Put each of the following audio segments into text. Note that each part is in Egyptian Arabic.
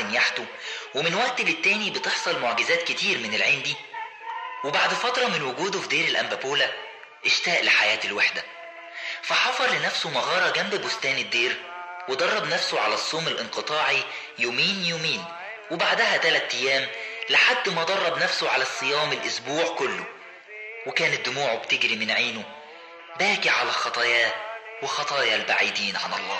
نياحته ومن وقت للتاني بتحصل معجزات كتير من العين دي وبعد فترة من وجوده في دير الأنبابولا اشتاق لحياة الوحدة فحفر لنفسه مغارة جنب بستان الدير ودرب نفسه على الصوم الانقطاعي يومين يومين وبعدها تلات أيام لحد ما درب نفسه على الصيام الأسبوع كله وكانت دموعه بتجري من عينه باكي على خطاياه وخطايا البعيدين عن الله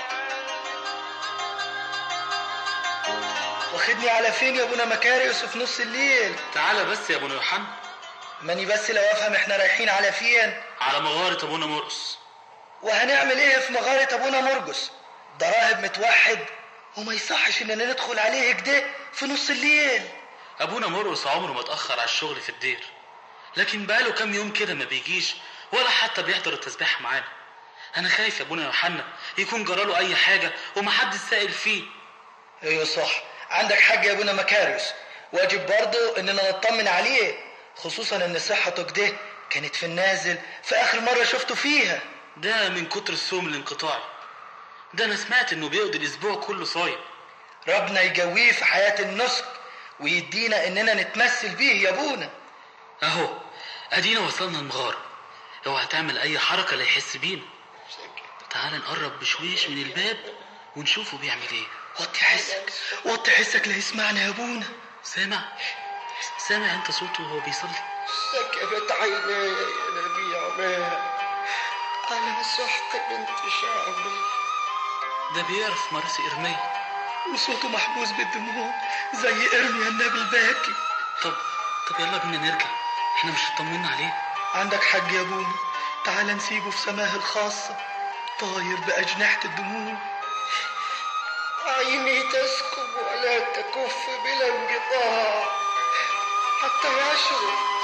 واخدني على فين يا ابونا مكاريوس في نص الليل تعالى بس يا ابونا يوحنا ماني بس لو افهم احنا رايحين على فين على مغارة ابونا مرقس وهنعمل ايه في مغارة ابونا مرجس ده راهب متوحد وما يصحش اننا ندخل عليه كده في نص الليل ابونا مرقس عمره ما اتاخر على الشغل في الدير لكن بقاله كام يوم كده ما بيجيش ولا حتى بيحضر التسبيحه معانا انا خايف يا ابونا يوحنا يكون جراله اي حاجه ومحدش سائل فيه ايوه صح عندك حاجة يا ابونا مكاريوس واجب برضه اننا نطمن عليه خصوصا ان صحته كده كانت في النازل في اخر مرة شفته فيها ده من كتر الصوم الانقطاعي ده انا سمعت انه بيقضي الاسبوع كله صايم ربنا يجويه في حياة النسك ويدينا اننا نتمثل بيه يا ابونا اهو ادينا وصلنا المغاره اوعى تعمل اي حركه لا يحس بينا تعال نقرب بشويش من الباب ونشوفه بيعمل ايه وطي حسك وطي حسك لا يسمعنا يا ابونا سامع سامع انت صوته وهو بيصلي سكبت عيناي يا نبي عمان على سحت بنت شعبي ده بيقرا في مراسي ارميه وصوته محبوس بالدموع زي ارميا النبي الباكي طب طب يلا بينا نرجع احنا مش اطمنا عليه عندك حق يا ابونا تعال نسيبه في سماه الخاصة طاير بأجنحة الدموع عيني تسكب ولا تكف بلا انقطاع حتى يشرب